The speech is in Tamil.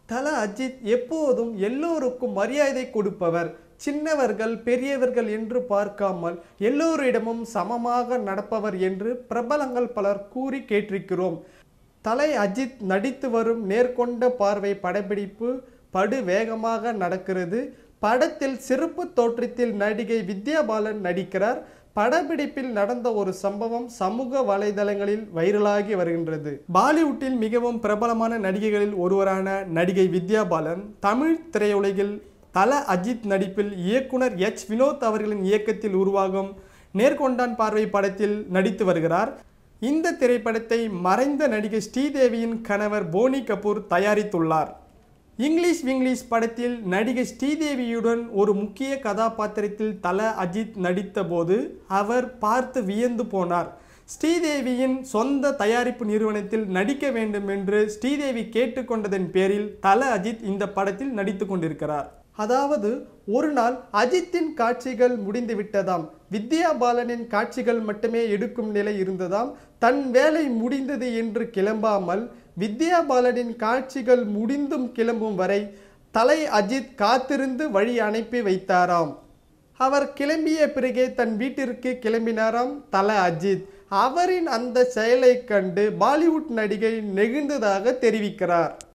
தல அஜித் எப்போதும் எல்லோருக்கும் மரியாதை கொடுப்பவர் சின்னவர்கள் பெரியவர்கள் என்று பார்க்காமல் எல்லோரிடமும் சமமாக நடப்பவர் என்று பிரபலங்கள் பலர் கூறி கேட்டிருக்கிறோம் தலை அஜித் நடித்து வரும் நேர்கொண்ட பார்வை படப்பிடிப்பு படு வேகமாக நடக்கிறது படத்தில் சிறப்பு தோற்றத்தில் நடிகை வித்யா பாலன் நடிக்கிறார் படப்பிடிப்பில் நடந்த ஒரு சம்பவம் சமூக வலைதளங்களில் வைரலாகி வருகின்றது பாலிவுட்டில் மிகவும் பிரபலமான நடிகைகளில் ஒருவரான நடிகை வித்யா பாலன் தமிழ் திரையுலகில் தல அஜித் நடிப்பில் இயக்குனர் எச் வினோத் அவர்களின் இயக்கத்தில் உருவாகும் நேர்கொண்டான் பார்வை படத்தில் நடித்து வருகிறார் இந்த திரைப்படத்தை மறைந்த நடிகை ஸ்ரீதேவியின் கணவர் போனி கபூர் தயாரித்துள்ளார் இங்கிலீஷ் விங்கிலீஷ் படத்தில் நடிகை ஸ்ரீதேவியுடன் ஒரு முக்கிய கதாபாத்திரத்தில் தல அஜித் நடித்தபோது அவர் பார்த்து வியந்து போனார் ஸ்ரீதேவியின் சொந்த தயாரிப்பு நிறுவனத்தில் நடிக்க வேண்டும் என்று ஸ்ரீதேவி கேட்டுக்கொண்டதன் பேரில் தல அஜித் இந்த படத்தில் நடித்து கொண்டிருக்கிறார் அதாவது ஒரு நாள் அஜித்தின் காட்சிகள் முடிந்து விட்டதாம் வித்யா பாலனின் காட்சிகள் மட்டுமே எடுக்கும் நிலை இருந்ததாம் தன் வேலை முடிந்தது என்று கிளம்பாமல் வித்யா பாலனின் காட்சிகள் முடிந்தும் கிளம்பும் வரை தலை அஜித் காத்திருந்து வழி அனுப்பி வைத்தாராம் அவர் கிளம்பிய பிறகே தன் வீட்டிற்கு கிளம்பினாராம் தல அஜித் அவரின் அந்த செயலை கண்டு பாலிவுட் நடிகை நெகிழ்ந்ததாக தெரிவிக்கிறார்